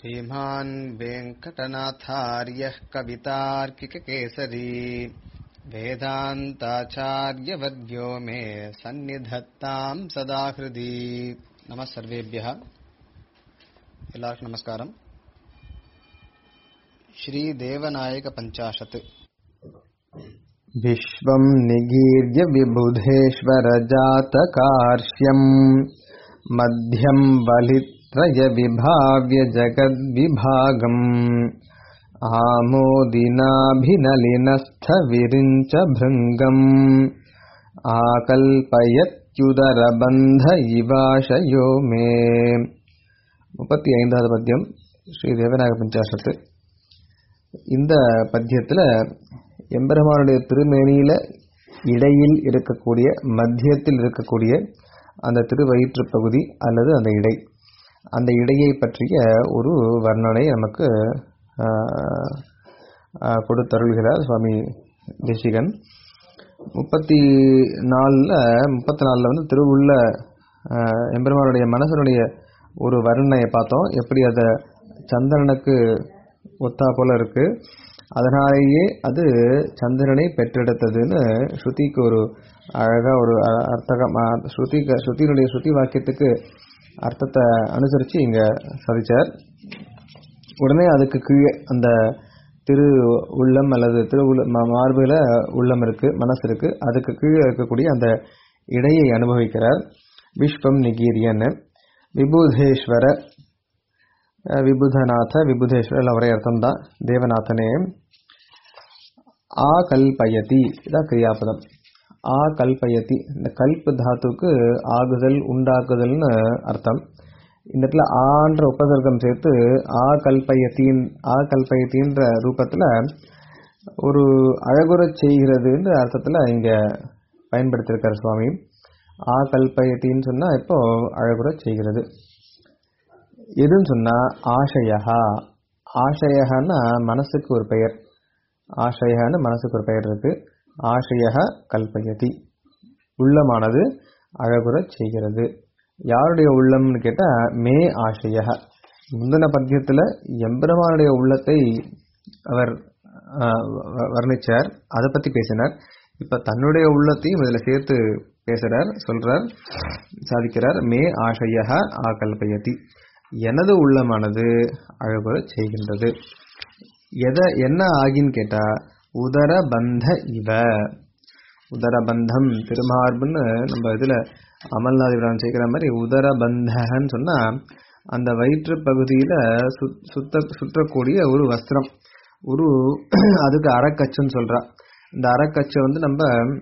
श्रीमान् वेङ्कटनाथार्यः कवितार्किककेसरी वेदान्ताचार्यवर्यो मे सन्निधत्ताम् सदा हृदि नमः सर्वेभ्यः எல்லாருக்கும் நமஸ்காரம் श्रीदेवनायकपञ्चाशत् विश्वम् निगीर्य विबुधेश्वरजातकार्ष्यम् मध्यम् बलित्रयविभाव्य जगद्विभागम् आमोदिनाभिनलिनस्थविरिञ्च भृङ्गम् ஆகல்பயத்யுதரபந்த இவாஷயோ மே முப்பத்தி ஐந்தாவது பத்தியம் ஸ்ரீ தேவநாயக பஞ்சாசத்து இந்த பத்தியத்தில் எம்பெருமானுடைய திருமேனியில இடையில் இருக்கக்கூடிய மத்தியத்தில் இருக்கக்கூடிய அந்த திருவயிற்று பகுதி அல்லது அந்த இடை அந்த இடையை பற்றிய ஒரு வர்ணனை நமக்கு கொடுத்தருள்கிறார் சுவாமி தேசிகன் முப்பத்தி நாலில் முப்பத்தி நாலில் வந்து திருவுள்ள எம்பெருமானுடைய மனசனுடைய ஒரு வர்ணனையை பார்த்தோம் எப்படி அதை சந்திரனுக்கு ஒத்தா போல இருக்கு அதனாலேயே அது சந்திரனை பெற்றெடுத்ததுன்னு ஸ்ருதிக்கு ஒரு அழகா ஒரு அர்த்தகம் ஸ்ருதி ஸ்ருதியினுடைய ஸ்ருதி வாக்கியத்துக்கு அர்த்தத்தை அனுசரித்து இங்க சாதிச்சார் உடனே அதுக்கு கீழே அந்த திரு உள்ளம் அல்லது திரு உள்ள மார்பில் உள்ளம் இருக்கு மனசு இருக்கு அதுக்கு கீழே இருக்கக்கூடிய அந்த இடையை அனுபவிக்கிறார் விஸ்வம் நிகீரியன் விபூதேஸ்வர விபுதநாத விபுதேஸ்வர எல்லாம் ஒரே அர்த்தம் தான் தேவநாதனே ஆ கல்பயதி இதான் கிரியாபதம் ஆ கல்பயதி இந்த கல்ப தாத்துக்கு ஆகுதல் உண்டாக்குதல்னு அர்த்தம் இந்த இடத்துல ஆன்ற உபசர்க்கம் சேர்த்து ஆ கல்பயத்தின் ஆ கல்பயத்தின்ற ரூபத்தில் ஒரு அழகுறச் செய்கிறதுன்ற அர்த்தத்தில் இங்கே பயன்படுத்தியிருக்கார் சுவாமி ஆ கல்பயத்தின்னு சொன்னால் இப்போ அழகுறச் செய்கிறது எதுன்னு சொன்னால் ஆசையா ஆசையகன்னா மனசுக்கு ஒரு பெயர் ஆசையன்னு மனசுக்கு ஒரு பெயர் இருக்கு ஆசையக கல்பயதி உள்ளமானது அழகுறச் செய்கிறது யாருடைய உள்ளம்னு கேட்டால் மே ஆசையக முந்தின பத்தியத்தில் எம்பெருமானுடைய உள்ளத்தை அவர் வர்ணிச்சார் அதை பற்றி பேசினார் இப்போ தன்னுடைய உள்ளத்தையும் இதில் சேர்த்து பேசுகிறார் சொல்கிறார் சாதிக்கிறார் மே ஆசையக ஆ கல்பயதி எனது உள்ளமானது அழகுற செய்கின்றது எதை என்ன ஆகின்னு கேட்டா உதர பந்த இவ உதரபந்தம் திருமார்புன்னு நம்ம இதுல அமல்நாதிபிரான் சேர்க்கிற மாதிரி உதரபந்தகன்னு சொன்னா அந்த வயிற்று பகுதியில சுத்த சுற்றக்கூடிய ஒரு வஸ்திரம் ஒரு அதுக்கு அறக்கச்சுன்னு சொல்றா இந்த அறக்கச்சை வந்து நம்ம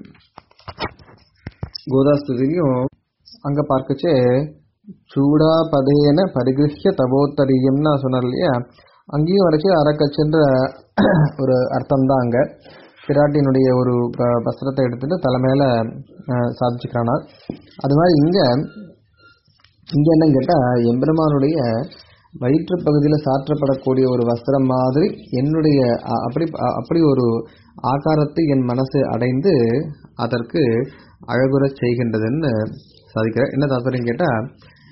கோதாஸ்துதிலையும் அங்க பார்க்கச்சே சூடாபதேன பரிகிருஷ்ய தபோத்தரியம்னா சொன்னார் இல்லையா அங்கேயும் வரைச்சு அறக்கச்சுன்ற ஒரு அர்த்தம் தான் அங்க பிராட்டினுடைய ஒரு வஸ்திரத்தை எடுத்துட்டு தலைமையில சாதிச்சுக்கிறானா அது மாதிரி இங்க இங்க என்னன்னு கேட்டா எம்பெருமானுடைய வயிற்று பகுதியில் சாற்றப்படக்கூடிய ஒரு வஸ்திரம் மாதிரி என்னுடைய அப்படி அப்படி ஒரு ஆகாரத்தை என் மனசு அடைந்து அதற்கு அழகுறச் செய்கின்றதுன்னு சாதிக்கிற என்ன தாத்பரியம் கேட்டால்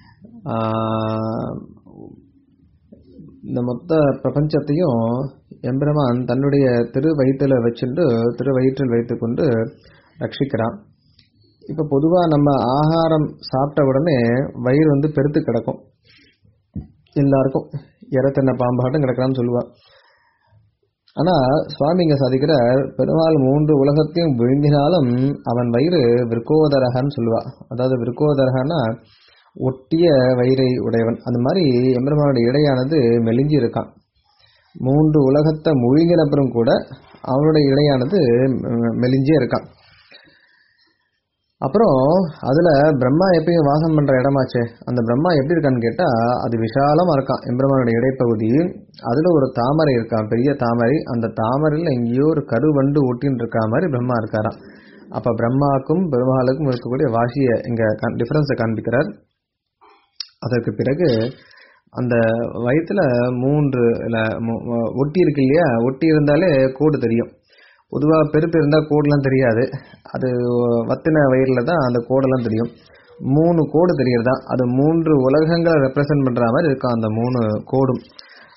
இந்த மொத்த பிரபஞ்சத்தையும் எம்பெருமான் தன்னுடைய திரு வயிற்றில் வச்சுட்டு திரு வயிற்றில் வைத்துக்கொண்டு ரட்சிக்கிறான் இப்போ பொதுவாக நம்ம ஆகாரம் சாப்பிட்ட உடனே வயிறு வந்து பெருத்து கிடக்கும் எல்லாருக்கும் இறத்தென்ன பாம்பாட்டும் கிடக்கிறான்னு சொல்லுவா ஆனால் சுவாமி இங்கே சாதிக்கிறார் பெருமாள் மூன்று உலகத்தையும் விழுங்கினாலும் அவன் வயிறு விற்கோதரகன்னு சொல்லுவா அதாவது விற்கோதரகன்னா ஒட்டிய வயிறை உடையவன் அந்த மாதிரி எம்பெருமானுடைய இடையானது மெலிஞ்சி இருக்கான் மூன்று உலகத்தை முழுங்கினப்புறம் கூட அவனுடைய இடையானது மெலிஞ்சே இருக்கான் அப்புறம் அதுல பிரம்மா எப்பயும் வாசம் பண்ற இடமாச்சே அந்த பிரம்மா எப்படி இருக்கான்னு கேட்டா அது விஷாலமா இருக்கான் எம்பெருமானுடைய இடைப்பகுதி அதுல ஒரு தாமரை இருக்கான் பெரிய தாமரை அந்த தாமரையில எங்கேயோ ஒரு கருவண்டு ஒட்டின்னு இருக்கா மாதிரி பிரம்மா இருக்காராம் அப்ப பிரம்மாக்கும் பெருமாளுக்கும் இருக்கக்கூடிய வாசிய இங்க டிஃபரன்ஸை காண்பிக்கிறார் அதற்கு பிறகு அந்த வயிற்றுல மூன்று ஒட்டி இருக்கு இல்லையா ஒட்டி இருந்தாலே கோடு தெரியும் பொதுவாக பெருப்பு இருந்தால் கோடெலாம் தெரியாது அது வத்தின வயிறில் தான் அந்த கோடெல்லாம் தெரியும் மூணு கோடு தெரியறதா அது மூன்று உலகங்களை ரெப்ரசன்ட் பண்ற மாதிரி இருக்கும் அந்த மூணு கோடும்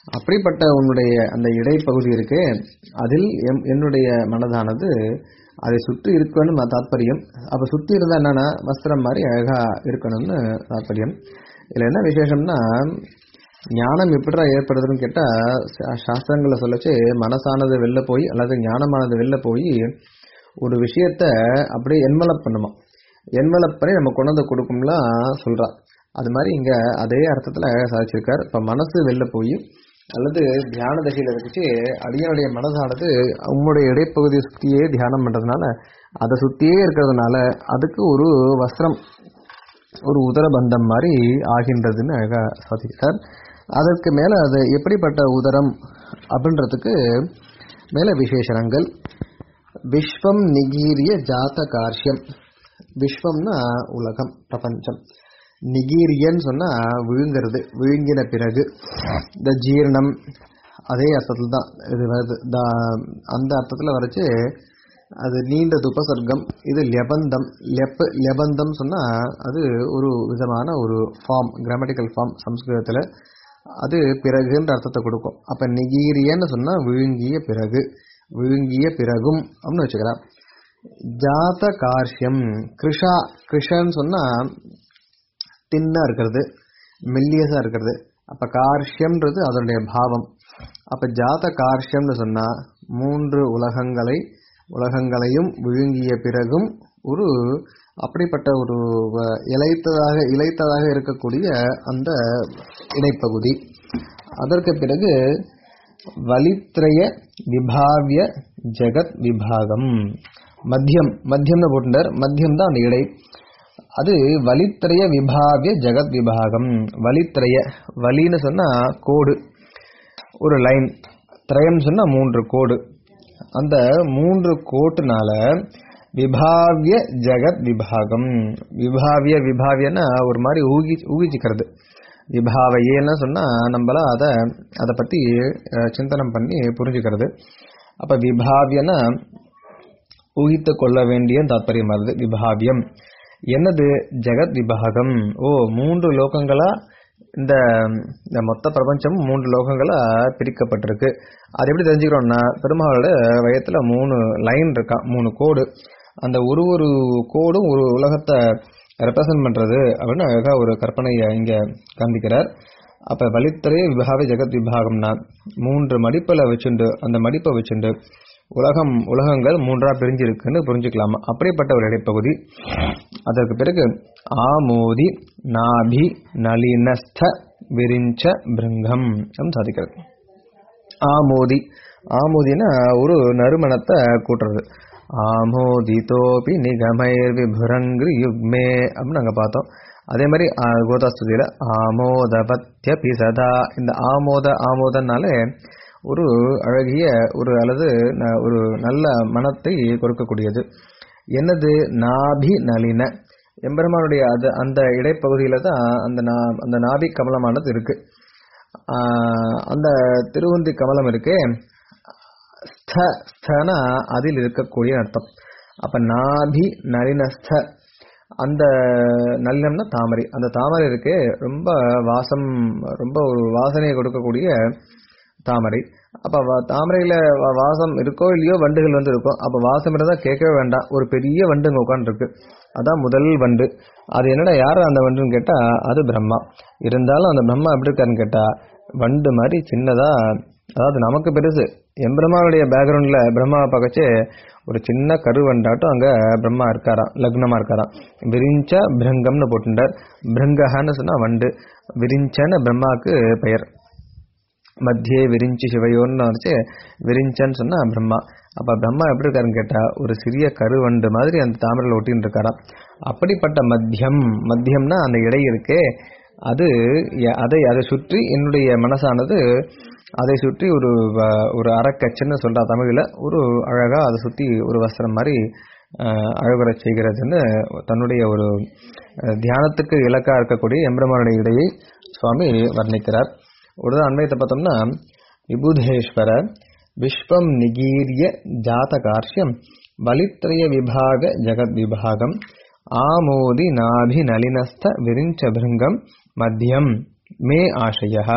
அப்படிப்பட்ட உன்னுடைய அந்த இடைப்பகுதி இருக்கு அதில் எம் என்னுடைய மனதானது அதை சுற்றி இருக்கணும்னு தாத்பரியம் அப்ப சுற்றி இருந்தா என்னன்னா வஸ்திரம் மாதிரி அழகா இருக்கணும்னு தாத்பரியம் இதுல என்ன விசேஷம்னா ஞானம் எப்படிடா ஏற்படுதுன்னு கேட்டா சா- சாஸ்திரங்களை சொல்லச்சு மனசானது வெளில போய் அல்லது ஞானமானது வெளில போய் ஒரு விஷயத்த அப்படியே என்வலப் பண்ணுமா என்வலப் பண்ணி நம்ம கொண்டு வந்து கொடுக்கும்லாம் சொல்றா அது மாதிரி இங்க அதே அர்த்தத்துல சாதிச்சிருக்கார் இப்ப மனசு வெளில போய் அல்லது தியான தசையில வச்சு அடியனுடைய மனதானது உங்களுடைய இடைப்பகுதியை சுத்தியே தியானம் பண்றதுனால அதை சுத்தியே இருக்கிறதுனால அதுக்கு ஒரு வஸ்திரம் ஒரு உதரபந்தம் மாதிரி ஆகின்றதுன்னு அழகா சாதிக்கிறார் அதற்கு மேல அது எப்படிப்பட்ட உதரம் அப்படின்றதுக்கு மேல விசேஷணங்கள் விஸ்வம் நிகீரிய ஜாத கார்ஷ்யம் விஸ்வம்னா உலகம் பிரபஞ்சம் நிகீரியன்னு சொன்னா விழுங்கிறது விழுங்கின பிறகு இந்த ஜீரணம் அதே அர்த்தத்தில் தான் இது வருது தா- அந்த அர்த்தத்தில் வரைச்சு அது நீண்டது உபசர்க்கம் இது லெபந்தம் லெப்ப லெபந்தம் சொன்னா அது ஒரு விதமான ஒரு ஃபார்ம் கிராமட்டிக்கல் ஃபார்ம் சம்ஸ்கிருதத்தில் அது பிறகுன்ற அர்த்தத்தை கொடுக்கும் அப்ப நிகீரியன்னு சொன்னா விழுங்கிய பிறகு விழுங்கிய பிறகும் அப்படின்னு வச்சுக்கலாம் ஜாத கார்ஷ்யம் கிருஷா கிருஷன்னு சொன்னா தின்னா இருக்கிறது மெல்லியஸா இருக்கிறது அப்ப கார்ஷ்யம்ன்றது அதனுடைய பாவம் அப்ப ஜாத கார்ஷ்யம்னு சொன்னா மூன்று உலகங்களை உலகங்களையும் விழுங்கிய பிறகும் ஒரு அப்படிப்பட்ட ஒரு வ- இளைத்ததாக இளைத்ததாக இருக்கக்கூடிய அந்த இடைப்பகுதி அதற்கு பிறகு வலித்ரய விபாவிய ஜெகத் விபாகம் மத்தியம் மத்தியம்னு போட்டுட்டார் மத்தியம் தான் அந்த இடை அது வலித்ரய விபாவிய ஜெகத் விபாகம் வலித்ரய வலின்னு சொன்னா கோடு ஒரு லைன் திரயம் சொன்னா மூன்று கோடு அந்த மூன்று கோட்டுனால விபாவிய ஜெகத் விபாகம் விபாவிய விபாவியன்னா ஒரு மாதிரி ஊகி ஊகிச்சுக்கிறது விபாவையேன்னு சொன்னா நம்மள அதை அதை பத்தி அஹ், சிந்தனம் பண்ணி புரிஞ்சுக்கிறது அப்ப விபாவியனா ஊகித்து கொள்ள வேண்டிய தாற்பயம் வருது விபாவியம் என்னது ஜெகத் விபாகம் ஓ மூன்று லோகங்களா இந்த இந்த மொத்த பிரபஞ்சம் மூன்று லோகங்களா பிரிக்கப்பட்டிருக்கு அது எப்படி தெரிஞ்சுக்கிறோம்னா பெருமாளோட வயத்துல மூணு லைன் இருக்கா மூணு கோடு அந்த ஒரு ஒரு கோடும் ஒரு உலகத்தை ரெப்ரசன்ட் பண்றது அப்படின்னு அழகா ஒரு கற்பனையை இங்க காண்பிக்கிறார் அப்ப வலித்தரே விபாக ஜெகத் விபாகம்னா மூன்று மடிப்புல வச்சுண்டு அந்த மடிப்பை வச்சுண்டு உலகம் உலகங்கள் மூன்றா பிரிஞ்சிருக்குன்னு புரிஞ்சுக்கலாமா அப்படிப்பட்ட ஒரு இடைப்பகுதி அதற்கு பிறகு ஆமோதி நாபி நளினஸ்த விரிஞ்ச பிருங்கம் அப்படின்னு சாதிக்கிறது ஆமோதி ஆமோதினா ஒரு நறுமணத்தை கூட்டுறது ஆமோதிதோபி நிகமைர் விபுரங்கிரி யுக்மே அப்படின்னு நாங்க பார்த்தோம் அதே மாதிரி ஆ, கோதாஸ்துதியில ஆமோதபத்யபி சதா இந்த ஆமோத ஆமோதனாலே ஒரு அழகிய ஒரு அல்லது ந- ஒரு நல்ல மனத்தை கொடுக்கக்கூடியது என்னது நாபி நளின எம்பெருமானுடைய அது அந்த இடைப்பகுதியில தான் அந்த நா- அந்த நாபி கமலமானது இருக்கு ஆஹ் அந்த திருவந்தி கமலம் இருக்கே ஸ்த ஸ்தனா அதில் இருக்கக்கூடிய அர்த்தம் அப்ப நாபி நளினஸ்த அந்த நல்லம்னா தாமரை அந்த தாமரை இருக்கே ரொம்ப வாசம் ரொம்ப ஒரு வாசனையை கொடுக்கக்கூடிய தாமரை அப்ப வ- தாமரையில வ- வாசம் இருக்கோ இல்லையோ வண்டுகள் வந்து இருக்கும் அப்ப வாசம் இருந்தா கேட்கவே வேண்டாம் ஒரு பெரிய வண்டுங்க உட்காந்துருக்கு அதான் முதல் வண்டு அது என்னடா யார் அந்த வண்டுன்னு கேட்டா அது பிரம்மா இருந்தாலும் அந்த பிரம்மா எப்படி இருக்காருன்னு கேட்டா வண்டு மாதிரி சின்னதா அதாவது நமக்கு பெருசு எம்பிரமாவுடைய பேக்ரவுண்ட்ல பிரம்மாவை பார்க்கச்சே ஒரு சின்ன கருவண்டாட்டம் அங்க பிரம்மா இருக்காராம் லக்னமா இருக்காராம் விரிஞ்ச பிருங்கம்னு போட்டுட்டார் பிருங்கஹன்னு சொன்னா வண்டு விரிஞ்சன்னு பிரம்மாவுக்கு பெயர் மத்தியே விரிஞ்சி சிவையோன்னு வந்துச்சு விரிஞ்சன்னு சொன்னா பிரம்மா அப்ப பிரம்மா எப்படி இருக்காருன்னு கேட்டா ஒரு சிறிய கருவண்டு மாதிரி அந்த தாமரையில் ஒட்டின்னு இருக்காராம் அப்படிப்பட்ட மத்தியம் மத்தியம்னா அந்த இடை இருக்கே அது எ- அதை அதை சுற்றி என்னுடைய மனசானது அதை சுற்றி ஒரு வ- ஒரு அறக்கச்சுன்னு சொல்றா தமிழ்ல ஒரு அழகா அதை சுத்தி ஒரு வஸ்திரம் மாதிரி அஹ், அழகுறச் செய்கிறதுன்னு தன்னுடைய ஒரு அஹ், தியானத்துக்கு இலக்கா இருக்கக்கூடிய எம்பெருமானுடைய இடையை சுவாமி வர்ணிக்கிறார் ஒரு அன்வயத்தை பார்த்தோம்னா விபுதேஸ்வர விஸ்வம் நிகீரிய ஜாதகார்ஷ்யம் வலித்ரய விபாக ஜெகத் விபாகம் ஆமோதி நாபி நளினஸ்த விரிஞ்ச பிருங்கம் மத்தியம் மே ஆசய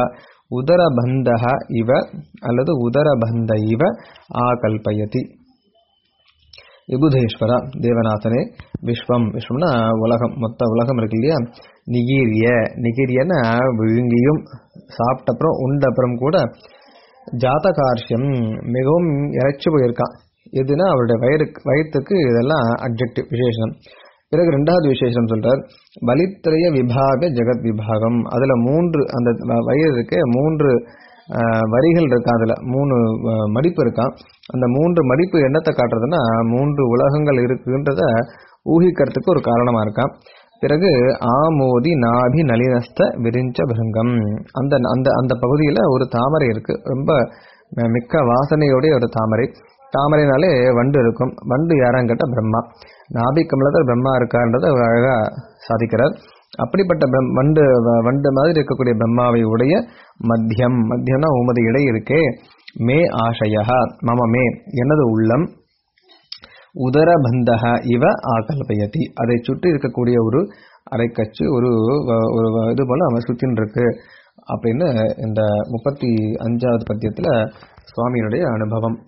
உதரபந்தக இவ அல்லது உதரபந்த இவ ஆகல்பயதி விபுதேஸ்வரா தேவநாதனே விஸ்வம் விஸ்வம்னா உலகம் மொத்த உலகம் இருக்கு இல்லையா நிகீரிய நிகீரியன்னா விழுங்கியும் சாப்பிட்டப்புறம் உண்டப்புறம் கூட ஜாதகார்ஷியம் மிகவும் இறைச்சி போயிருக்கான் எதுனா அவருடைய வயிறுக்கு வயிற்றுக்கு இதெல்லாம் அப்ஜெக்டிவ் விசேஷம் பிறகு ரெண்டாவது விசேஷம் சொல்றார் பலித்திரய விபாக ஜெகத் விபாகம் அதுல மூன்று அந்த வயிறுக்கு மூன்று ஆஹ், வரிகள் இருக்கா அதுல மூணு ஆஹ், மடிப்பு இருக்கான் அந்த மூன்று மடிப்பு என்னத்தை காட்டுறதுன்னா மூன்று உலகங்கள் இருக்குன்றத ஊகிக்கிறதுக்கு ஒரு காரணமா இருக்கான் பிறகு ஆமோதி நாபி நளினஸ்த விரிஞ்ச பிருங்கம் அந்த அந்த அந்த பகுதியில ஒரு தாமரை இருக்கு ரொம்ப ம- மிக்க வாசனையோடைய ஒரு தாமரை தாமரைனாலே வண்டு இருக்கும் வண்டு யாரான்னு கேட்டா பிரம்மா நாபி கமலத்தில் பிரம்மா இருக்கான்றதை அவர் அழகா சாதிக்கிறார் அப்படிப்பட்ட பிரம்- வண்டு வ- வண்டு மாதிரி இருக்கக்கூடிய பிரம்மாவை உடைய மத்தியம் மத்தியம்னா உமது இடை இருக்கே மே ஆசையா மம மே எனது உள்ளம் உதரபந்தக இவ ஆகல்பயதி அதை சுற்றி இருக்கக்கூடிய ஒரு அரைக்கச்சு ஒரு வ- ஒரு வ- இது போல அவன் சுத்தின்னு இருக்கு அப்படின்னு இந்த முப்பத்தி அஞ்சாவது பத்தியத்துல சுவாமியினுடைய அனுபவம்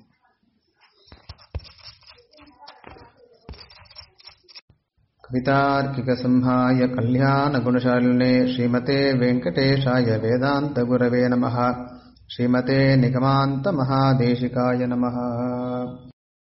कवितार्किकसंहाय कल्याणगुणशालिने श्रीमते वेङ्कटेशाय वेदान्तगुरवे नमः श्रीमते निगमान्तमहादेशिकाय नमः